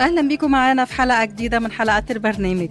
أهلا بكم معنا في حلقة جديدة من حلقات البرنامج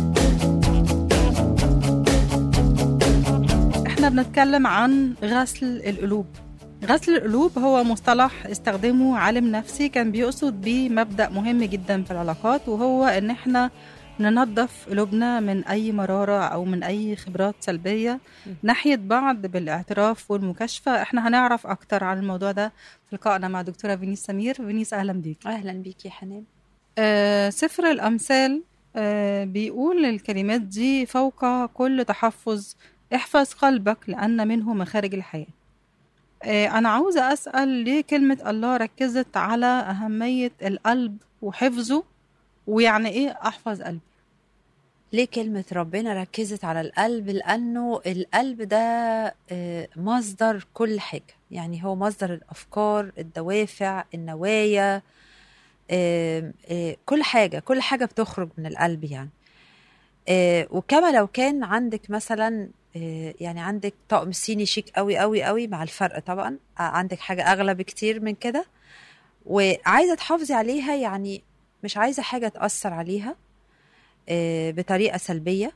احنا بنتكلم عن غسل القلوب غسل القلوب هو مصطلح استخدمه عالم نفسي كان بيقصد بيه مبدأ مهم جدا في العلاقات وهو ان احنا ننظف قلوبنا من اي مرارة او من اي خبرات سلبية ناحية بعض بالاعتراف والمكاشفة احنا هنعرف اكتر عن الموضوع ده في لقائنا مع دكتورة فينيس سمير فينيس اهلا بيك اهلا بيك يا حنان آه سفر الأمثال آه بيقول الكلمات دي فوق كل تحفظ احفظ قلبك لأن منه مخارج الحياة آه أنا عاوزة أسأل ليه كلمة الله ركزت على أهمية القلب وحفظه ويعني إيه أحفظ قلبي ليه كلمة ربنا ركزت على القلب لأنه القلب ده آه، مصدر كل حاجة يعني هو مصدر الأفكار الدوافع النوايا آه، آه، كل حاجة كل حاجة بتخرج من القلب يعني آه، وكما لو كان عندك مثلا آه، يعني عندك طقم صيني شيك قوي قوي قوي مع الفرق طبعا آه، عندك حاجة أغلى بكتير من كده وعايزة تحافظي عليها يعني مش عايزة حاجة تأثر عليها آه، بطريقة سلبية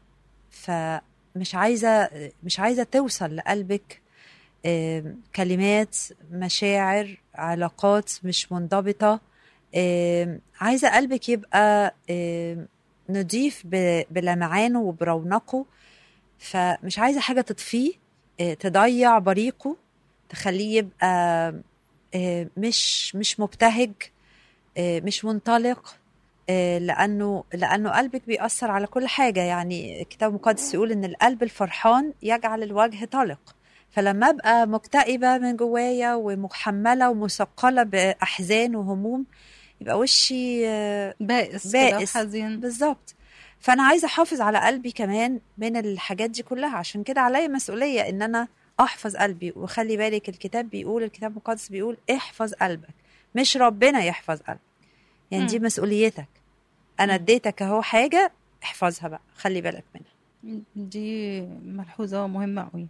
فمش عايزة مش عايزة توصل لقلبك آه، كلمات مشاعر علاقات مش منضبطة آه، عايزة قلبك يبقى آه، نضيف ب- بلمعانه وبرونقه فمش عايزة حاجة تطفيه آه، تضيع بريقه تخليه يبقى آه، مش مش مبتهج آه، مش منطلق آه، لانه لانه قلبك بيأثر على كل حاجه يعني الكتاب المقدس يقول ان القلب الفرحان يجعل الوجه طلق فلما ابقى مكتئبه من جوايا ومحمله ومثقله باحزان وهموم يبقى وشي آه، بائس كده بائس. وحزين بالظبط فانا عايزه احافظ على قلبي كمان من الحاجات دي كلها عشان كده عليا مسؤوليه ان انا احفظ قلبي وخلي بالك الكتاب بيقول الكتاب المقدس بيقول احفظ قلبك مش ربنا يحفظ قلبك يعني دي مم. مسؤوليتك انا مم. اديتك اهو حاجه احفظها بقى خلي بالك منها دي ملحوظة مهمة قوي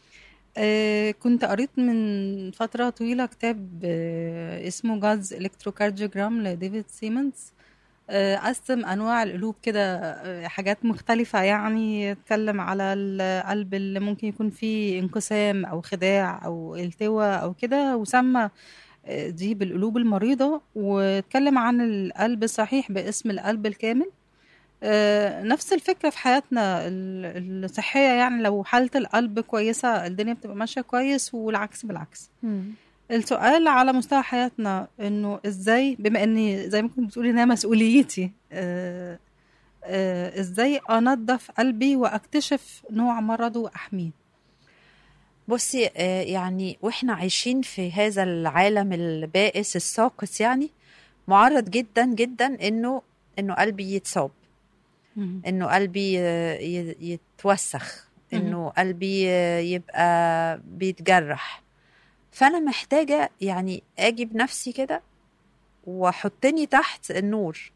آه كنت قريت من فترة طويلة كتاب آه اسمه God's Electrocardiogram لديفيد سيمونز آه قسم أنواع القلوب كده آه حاجات مختلفة يعني اتكلم على القلب اللي ممكن يكون فيه انقسام أو خداع أو التواء أو كده وسمى آه دي بالقلوب المريضة واتكلم عن القلب الصحيح باسم القلب الكامل آه، نفس الفكرة في حياتنا ال- الصحية يعني لو حالة القلب كويسة الدنيا بتبقى ماشية كويس والعكس بالعكس السؤال على مستوى حياتنا انه ازاي بما اني زي ما كنت بتقولي انها مسؤوليتي آه، آه، ازاي انظف قلبي واكتشف نوع مرضه واحميه بصي آه، يعني واحنا عايشين في هذا العالم البائس الساقط يعني معرض جدا جدا انه انه قلبي يتصاب انه قلبي آه، ي- يتوسخ مهم. انه قلبي آه، يبقى بيتجرح فانا محتاجه يعني اجي بنفسي كده واحطني تحت النور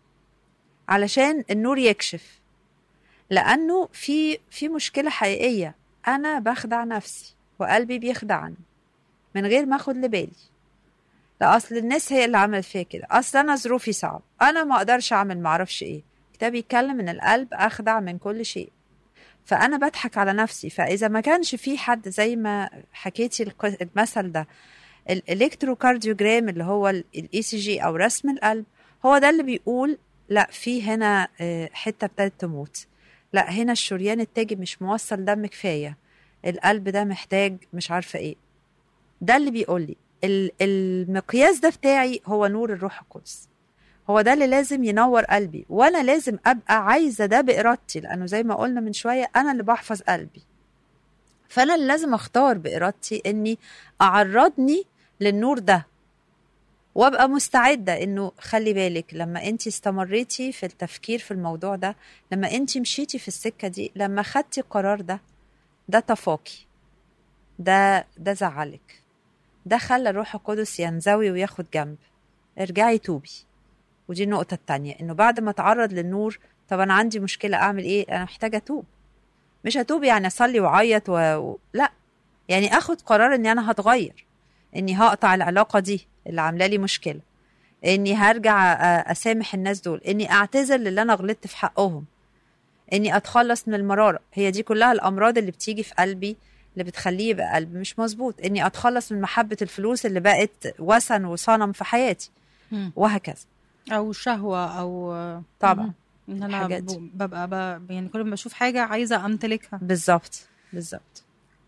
علشان النور يكشف لانه في في مشكله حقيقيه انا بخدع نفسي وقلبي بيخدعني من غير ما اخد لبالي لا اصل الناس هي اللي عملت فيا كده اصل انا ظروفي صعب انا ما اقدرش اعمل معرفش ايه الكتاب بيتكلم ان القلب اخدع من كل شيء فانا بضحك على نفسي فاذا ما كانش في حد زي ما حكيتي الق- المثل ده الالكتروكارديوجرام اللي هو الاي سي جي او رسم القلب هو ده اللي بيقول لا في هنا آه، حته ابتدت تموت لا هنا الشريان التاجي مش موصل دم كفايه القلب ده محتاج مش عارفه ايه ده اللي بيقول لي ال- المقياس ده بتاعي هو نور الروح القدس هو ده اللي لازم ينور قلبي وانا لازم ابقى عايزه ده بارادتي لانه زي ما قلنا من شويه انا اللي بحفظ قلبي فانا اللي لازم اختار بارادتي اني اعرضني للنور ده وابقى مستعده انه خلي بالك لما انت استمريتي في التفكير في الموضوع ده لما انت مشيتي في السكه دي لما خدتي القرار ده ده طفاكي ده ده زعلك ده خلى الروح القدس ينزوي وياخد جنب ارجعي توبي ودي النقطة التانية انه بعد ما اتعرض للنور طب انا عندي مشكلة اعمل ايه انا محتاجة اتوب مش هتوب يعني اصلي واعيط و... و... لا يعني اخد قرار اني انا هتغير اني هقطع العلاقة دي اللي عاملة لي مشكلة اني هرجع أ- اسامح الناس دول اني اعتذر للي انا غلطت في حقهم اني اتخلص من المراره هي دي كلها الامراض اللي بتيجي في قلبي اللي بتخليه يبقى قلب مش مظبوط اني اتخلص من محبه الفلوس اللي بقت وثن وصنم في حياتي مم. وهكذا او شهوه او طبعا ان انا الحاجات دي. ب- ببقى ب... يعني كل ما بشوف حاجه عايزه امتلكها بالظبط بالظبط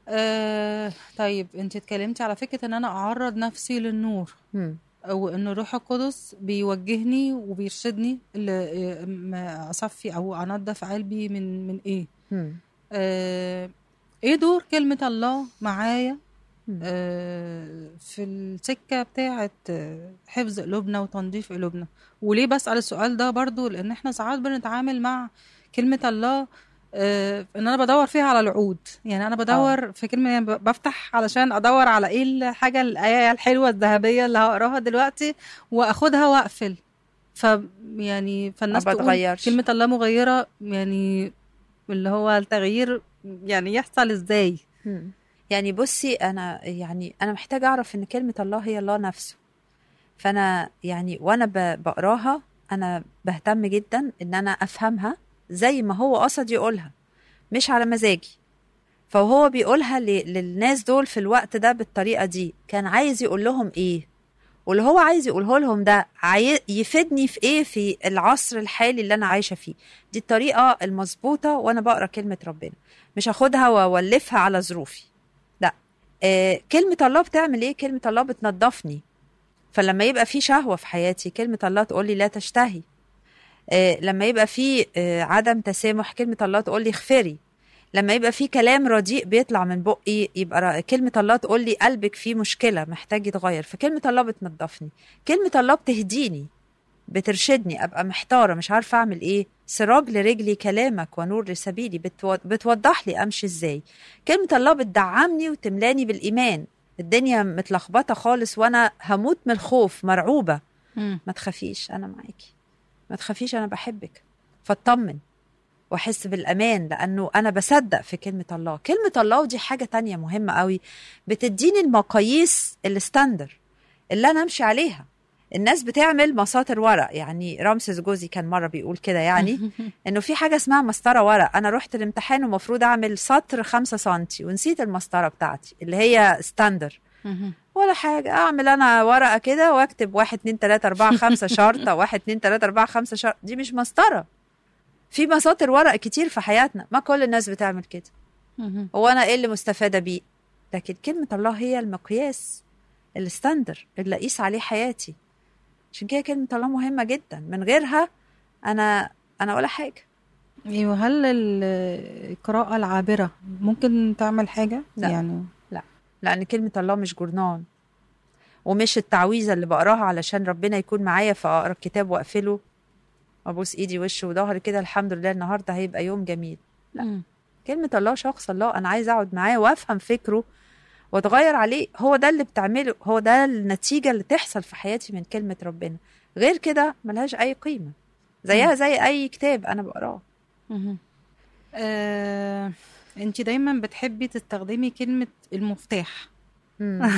آه طيب انت اتكلمتي على فكره ان انا اعرض نفسي للنور مم. او ان الروح القدس بيوجهني وبيرشدني ل- ما اصفي او انضف قلبي من من ايه مم. آه ايه دور كلمه الله معايا مم. آه في السكه بتاعه آه، حفظ قلوبنا وتنظيف قلوبنا وليه بسال السؤال ده برضو لان احنا ساعات بنتعامل مع كلمه الله آه، ان انا بدور فيها على العود يعني انا بدور في كلمه يعني ب- بفتح علشان ادور على ايه الحاجه الايه الحلوه الذهبيه اللي هقراها دلوقتي واخدها واقفل ف يعني فالناس ما تقول بتغيرش. كلمه الله مغيره يعني اللي هو التغيير يعني يحصل ازاي مم. يعني بصي انا يعني انا محتاجه اعرف ان كلمه الله هي الله نفسه فانا يعني وانا ب- بقراها انا بهتم جدا ان انا افهمها زي ما هو قصد يقولها مش على مزاجي فهو بيقولها ل- للناس دول في الوقت ده بالطريقه دي كان عايز يقول لهم ايه واللي هو عايز يقوله لهم ده عاي... يفيدني في ايه في العصر الحالي اللي انا عايشه فيه دي الطريقه المظبوطه وانا بقرا كلمه ربنا مش هاخدها واولفها على ظروفي لا آه كلمه الله بتعمل ايه كلمه الله بتنضفني فلما يبقى في شهوه في حياتي كلمه الله تقول لي لا تشتهي آه لما يبقى في آه عدم تسامح كلمه الله تقول لي اغفري لما يبقى في كلام رديء بيطلع من بقي يبقى ر- كلمة الله تقول لي قلبك فيه مشكلة محتاج يتغير فكلمة الله بتنضفني كلمة الله بتهديني بترشدني أبقى محتارة مش عارفة أعمل إيه سراج لرجلي كلامك ونور لسبيلي بتو... بتوضح لي أمشي إزاي كلمة الله بتدعمني وتملاني بالإيمان الدنيا متلخبطة خالص وأنا هموت من الخوف مرعوبة مم. ما تخافيش أنا معاكي ما تخافيش أنا بحبك فاطمن واحس بالامان لانه انا بصدق في كلمه الله كلمه الله ودي حاجه تانية مهمه قوي بتديني المقاييس الستاندر اللي انا امشي عليها الناس بتعمل مساطر ورق يعني رامسيس جوزي كان مره بيقول كده يعني انه في حاجه اسمها مسطره ورق انا رحت الامتحان ومفروض اعمل سطر 5 سنتي ونسيت المسطره بتاعتي اللي هي ستاندر مهم. ولا حاجة أعمل أنا ورقة كده وأكتب واحد اتنين تلاتة أربعة خمسة شرطة واحد اتنين تلاتة أربعة خمسة شرطة دي مش مسطرة في مساطر ورق كتير في حياتنا ما كل الناس بتعمل كده مهم. هو أنا إيه اللي مستفادة بيه لكن كلمة الله هي المقياس الستاندر اللي أقيس عليه حياتي عشان كده كلمة الله مهمة جدا من غيرها أنا أنا ولا حاجة ايوه هل ال- القراءة العابرة ممكن تعمل حاجة؟ لا. يعني لأن كلمة الله مش جورنان ومش التعويذة اللي بقراها علشان ربنا يكون معايا فأقرأ الكتاب وأقفله وأبوس إيدي وش وظهري كده الحمد لله النهاردة هيبقى يوم جميل لا. مم. كلمة الله شخص الله أنا عايزة أقعد معاه وأفهم فكره وأتغير عليه هو ده اللي بتعمله هو ده النتيجة اللي تحصل في حياتي من كلمة ربنا غير كده ملهاش أي قيمة زيها زي أي كتاب أنا بقراه مهم. آه، انت دايما بتحبي تستخدمي كلمة المفتاح مم.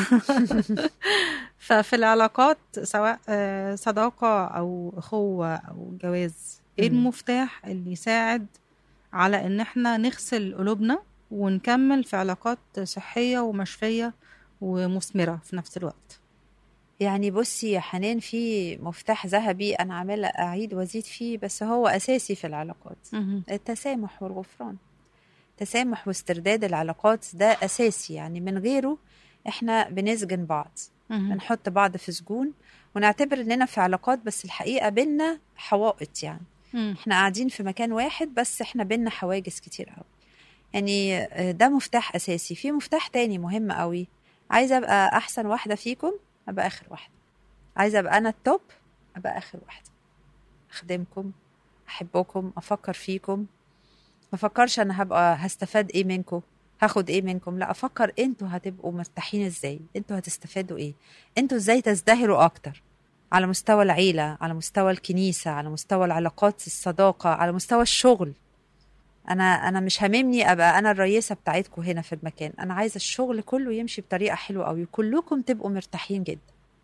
ففي العلاقات سواء آه، صداقة أو أخوة أو جواز إيه مم. المفتاح اللي يساعد على إن إحنا نغسل قلوبنا ونكمل في علاقات صحية ومشفية ومثمرة في نفس الوقت يعني بصي يا حنان في مفتاح ذهبي أنا عمالة أعيد وأزيد فيه بس هو أساسي في العلاقات مهم. التسامح والغفران تسامح واسترداد العلاقات ده أساسي يعني من غيره احنا بنسجن بعض مهم. بنحط بعض في سجون ونعتبر اننا في علاقات بس الحقيقة بينا حوائط يعني مم. احنا قاعدين في مكان واحد بس احنا بينا حواجز كتير قوي يعني آه، ده مفتاح اساسي في مفتاح تاني مهم قوي عايزه ابقى احسن واحده فيكم ابقى اخر واحده عايزه ابقى انا التوب ابقى اخر واحده اخدمكم احبكم افكر فيكم ما افكرش انا هبقى هستفاد ايه منكم هاخد ايه منكم لا افكر انتوا هتبقوا مرتاحين ازاي انتوا هتستفادوا ايه انتوا ازاي تزدهروا اكتر على مستوى العيلة على مستوى الكنيسة على مستوى العلاقات الصداقة على مستوى الشغل أنا أنا مش هاممني أبقى أنا الرئيسة بتاعتكم هنا في المكان أنا عايزة الشغل كله يمشي بطريقة حلوة أوي كلكم تبقوا مرتاحين جدا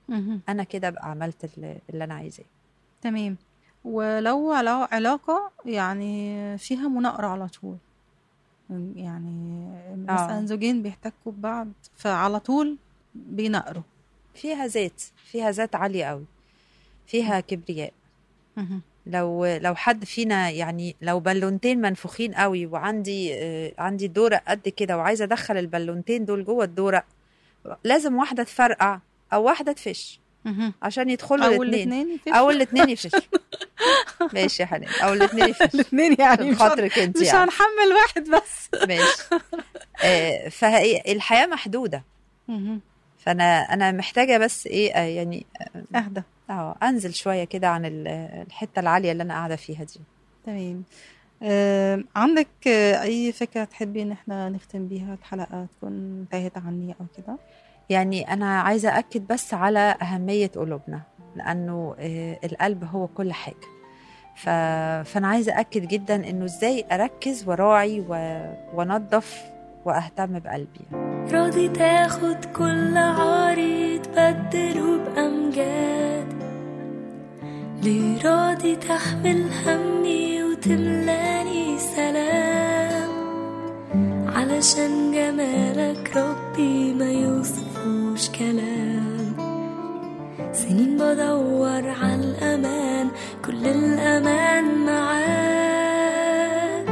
مهم. انا كده ابقى عملت اللي, اللي انا عايزاه تمام ولو علا- علاقة يعني فيها مناقرة على طول يعني مثلا آه. زوجين بيحتكوا ببعض فعلى طول بيناقروا فيها ذات فيها ذات عاليه قوي فيها كبرياء مهم. لو لو حد فينا يعني لو بالونتين منفوخين قوي وعندي آه، عندي دورق قد كده وعايزه ادخل البالونتين دول جوه الدورق لازم واحده تفرقع او واحده تفش مهم. عشان يدخلوا أو الاثنين الاتنين يفشوا. او الاثنين يفشوا ماشي يا حنان او الاثنين يفشوا الاتنين يعني عشان مش, هن... خاطرك انت مش يعني هنحمل واحد بس ماشي آه، فهي الحياه محدوده مهم. فانا انا محتاجه بس ايه آه، يعني اهدى اه انزل شويه كده عن ال- الحته العاليه اللي انا قاعده فيها دي تمام آه، عندك آه، اي فكرة تحبي ان احنا نختم بيها الحلقة تكون انتهت عني او كده يعني أنا عايزة أكد بس على أهمية قلوبنا لأنه آه، القلب هو كل حاجة ف... فأنا عايزة أكد جدا إنه إزاي أركز وراعي و... وأنظف وأهتم بقلبي راضي تاخد كل عاري تبدله بأمجاد ليه راضي تحمل همي وتملاني سلام علشان جمالك ربي ما يوصفوش كلام سنين بدور على الأمان كل الأمان معاك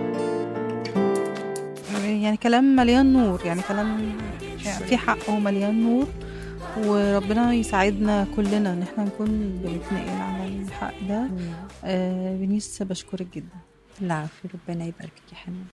يعني كلام مليان نور يعني كلام يعني في حق ومليان نور وربنا يساعدنا كلنا ان احنا نكون بنتنقل على الحق ده آه بنيس بشكرك جدا لا في ربنا يباركك يا حنان